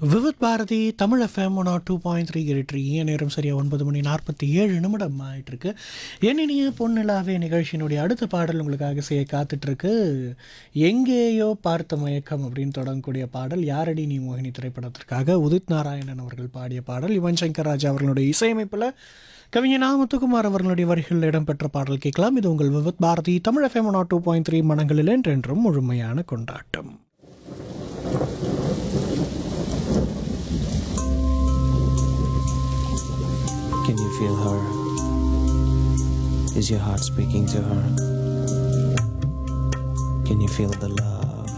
Vividh Bharati Tamil FM one two point three எரிட்ரி நேரம் சரியாக ஒன்பது மணி நாற்பத்தி ஏழு நிமிடம் ஆயிட்டிருக்கு என்னினிய பொன்னிலாவே நிகழ்ச்சியினுடைய அடுத்த பாடல் உங்களுக்காக செய்ய காத்துட்ருக்கு எங்கேயோ பார்த்த மயக்கம் அப்படின்னு தொடங்கக்கூடிய பாடல் யாரடி நீ மோகினி திரைப்படத்திற்காக உதித் நாராயணன் அவர்கள் பாடிய பாடல் யுவன் சங்கர் ராஜா அவர்களுடைய இசையமைப்பில் கவிஞர் நாமத்துக்குமார் அவர்களுடைய வரிகளில் இடம்பெற்ற பாடல் கேட்கலாம் இது உங்கள் Vividh Bharati Tamil FM one two point three மனங்களில் என்றென்றும் முழுமையான கொண்டாட்டம் Can you feel her? Is your heart speaking to her? Can you feel the love?